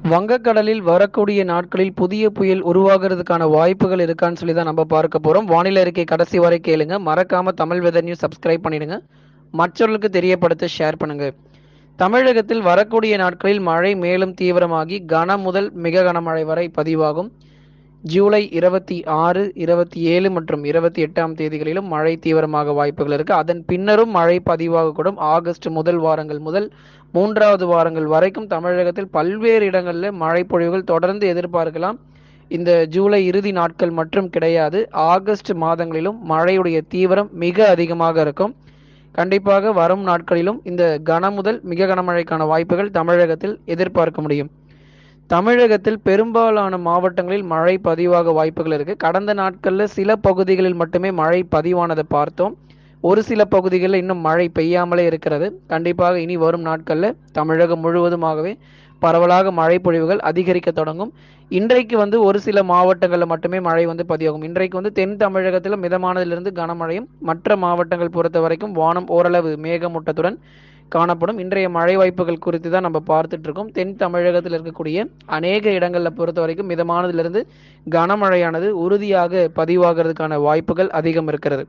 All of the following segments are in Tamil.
வங்கக்கடலில் வரக்கூடிய நாட்களில் புதிய புயல் உருவாகிறதுக்கான வாய்ப்புகள் இருக்கான்னு சொல்லி தான் நம்ம பார்க்க போறோம் வானிலை அறிக்கை கடைசி வரை கேளுங்க மறக்காம தமிழ் வெதர் நியூஸ் சப்ஸ்கிரைப் பண்ணிடுங்க மற்றவர்களுக்கு தெரியப்படுத்த ஷேர் பண்ணுங்க தமிழகத்தில் வரக்கூடிய நாட்களில் மழை மேலும் தீவிரமாகி கன முதல் மிக கனமழை வரை பதிவாகும் ஜூலை இருபத்தி ஆறு இருபத்தி ஏழு மற்றும் இருபத்தி எட்டாம் தேதிகளிலும் மழை தீவிரமாக வாய்ப்புகள் இருக்கு அதன் பின்னரும் மழை பதிவாகக்கூடும் ஆகஸ்ட் முதல் வாரங்கள் முதல் மூன்றாவது வாரங்கள் வரைக்கும் தமிழகத்தில் பல்வேறு இடங்களில் மழை பொழிவுகள் தொடர்ந்து எதிர்பார்க்கலாம் இந்த ஜூலை இறுதி நாட்கள் மட்டும் கிடையாது ஆகஸ்ட் மாதங்களிலும் மழையுடைய தீவிரம் மிக அதிகமாக இருக்கும் கண்டிப்பாக வரும் நாட்களிலும் இந்த கன முதல் மிக கனமழைக்கான வாய்ப்புகள் தமிழகத்தில் எதிர்பார்க்க முடியும் தமிழகத்தில் பெரும்பாலான மாவட்டங்களில் மழை பதிவாக வாய்ப்புகள் இருக்கு கடந்த நாட்களில் சில பகுதிகளில் மட்டுமே மழை பதிவானதை பார்த்தோம் ஒரு சில பகுதிகளில் இன்னும் மழை பெய்யாமலே இருக்கிறது கண்டிப்பாக இனி வரும் நாட்களில் தமிழகம் முழுவதுமாகவே பரவலாக மழை பொழிவுகள் அதிகரிக்க தொடங்கும் இன்றைக்கு வந்து ஒரு சில மாவட்டங்களில் மட்டுமே மழை வந்து பதிவாகும் இன்றைக்கு வந்து தென் தமிழகத்தில் மிதமானதிலிருந்து கனமழையும் மற்ற மாவட்டங்கள் பொறுத்த வரைக்கும் வானம் ஓரளவு மேகமூட்டத்துடன் காணப்படும் இன்றைய மழை வாய்ப்புகள் குறித்து தான் நம்ம பார்த்துட்டு இருக்கோம் தென் தமிழகத்தில் இருக்கக்கூடிய அநேக இடங்களில் பொறுத்த வரைக்கும் மிதமானதிலிருந்து கனமழையானது உறுதியாக பதிவாகிறதுக்கான வாய்ப்புகள் அதிகம் இருக்கிறது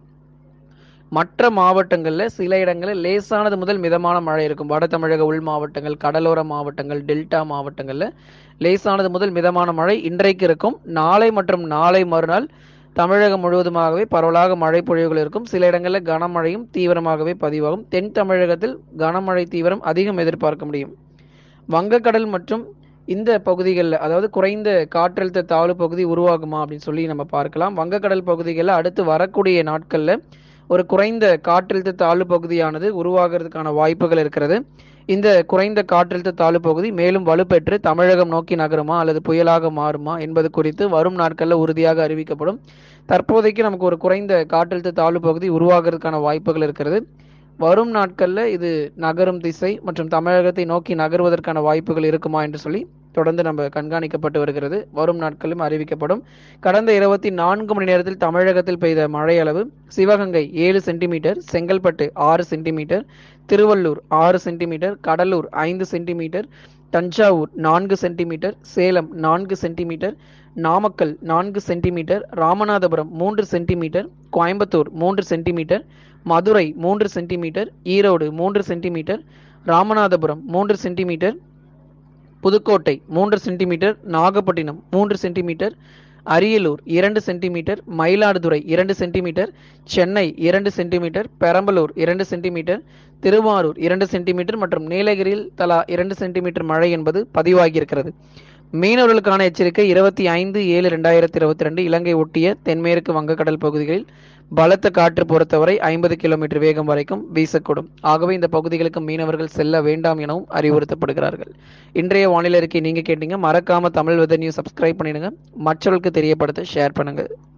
மற்ற மாவட்டங்களில் சில இடங்களில் லேசானது முதல் மிதமான மழை இருக்கும் வட தமிழக உள் மாவட்டங்கள் கடலோர மாவட்டங்கள் டெல்டா மாவட்டங்களில் லேசானது முதல் மிதமான மழை இன்றைக்கு இருக்கும் நாளை மற்றும் நாளை மறுநாள் தமிழகம் முழுவதுமாகவே பரவலாக மழை பொழிவுகள் இருக்கும் சில இடங்களில் கனமழையும் தீவிரமாகவே பதிவாகும் தென் தமிழகத்தில் கனமழை தீவிரம் அதிகம் எதிர்பார்க்க முடியும் வங்கக்கடல் மற்றும் இந்த பகுதிகளில் அதாவது குறைந்த காற்றழுத்த தாழ்வு பகுதி உருவாகுமா அப்படின்னு சொல்லி நம்ம பார்க்கலாம் வங்கக்கடல் பகுதிகளில் அடுத்து வரக்கூடிய நாட்களில் ஒரு குறைந்த காற்றழுத்த தாழ்வு பகுதியானது உருவாகிறதுக்கான வாய்ப்புகள் இருக்கிறது இந்த குறைந்த காற்றழுத்த தாழ்வு பகுதி மேலும் வலுப்பெற்று தமிழகம் நோக்கி நகருமா அல்லது புயலாக மாறுமா என்பது குறித்து வரும் நாட்களில் உறுதியாக அறிவிக்கப்படும் தற்போதைக்கு நமக்கு ஒரு குறைந்த காற்றழுத்த தாழ்வு பகுதி உருவாகிறதுக்கான வாய்ப்புகள் இருக்கிறது வரும் நாட்களில் இது நகரும் திசை மற்றும் தமிழகத்தை நோக்கி நகர்வதற்கான வாய்ப்புகள் இருக்குமா என்று சொல்லி தொடர்ந்து நம்ம கண்காணிக்கப்பட்டு வருகிறது வரும் நாட்களும் அறிவிக்கப்படும் கடந்த இருபத்தி நான்கு மணி நேரத்தில் தமிழகத்தில் பெய்த மழை அளவு சிவகங்கை ஏழு சென்டிமீட்டர் செங்கல்பட்டு ஆறு சென்டிமீட்டர் திருவள்ளூர் ஆறு சென்டிமீட்டர் கடலூர் ஐந்து சென்டிமீட்டர் தஞ்சாவூர் நான்கு சென்டிமீட்டர் சேலம் நான்கு சென்டிமீட்டர் நாமக்கல் நான்கு சென்டிமீட்டர் ராமநாதபுரம் மூன்று சென்டிமீட்டர் கோயம்புத்தூர் மூன்று சென்டிமீட்டர் மதுரை மூன்று சென்டிமீட்டர் ஈரோடு மூன்று சென்டிமீட்டர் ராமநாதபுரம் மூன்று சென்டிமீட்டர் புதுக்கோட்டை மூன்று சென்டிமீட்டர் நாகப்பட்டினம் மூன்று சென்டிமீட்டர் அரியலூர் இரண்டு சென்டிமீட்டர் மயிலாடுதுறை இரண்டு சென்டிமீட்டர் சென்னை இரண்டு சென்டிமீட்டர் பெரம்பலூர் இரண்டு சென்டிமீட்டர் திருவாரூர் இரண்டு சென்டிமீட்டர் மற்றும் நீலகிரியில் தலா இரண்டு சென்டிமீட்டர் மழை என்பது பதிவாகியிருக்கிறது மீனவர்களுக்கான எச்சரிக்கை இருபத்தி ஐந்து ஏழு ரெண்டாயிரத்தி இருபத்தி ரெண்டு இலங்கை ஒட்டிய தென்மேற்கு வங்கக்கடல் பகுதிகளில் பலத்த காற்று பொறுத்தவரை ஐம்பது கிலோமீட்டர் வேகம் வரைக்கும் வீசக்கூடும் ஆகவே இந்த பகுதிகளுக்கு மீனவர்கள் செல்ல வேண்டாம் எனவும் அறிவுறுத்தப்படுகிறார்கள் இன்றைய வானிலை அறிக்கை நீங்க கேட்டீங்க மறக்காம தமிழ் வெதர் நியூஸ் சப்ஸ்கிரைப் பண்ணிடுங்க மற்றவர்களுக்கு தெரியப்படுத்த ஷேர் பண்ணுங்க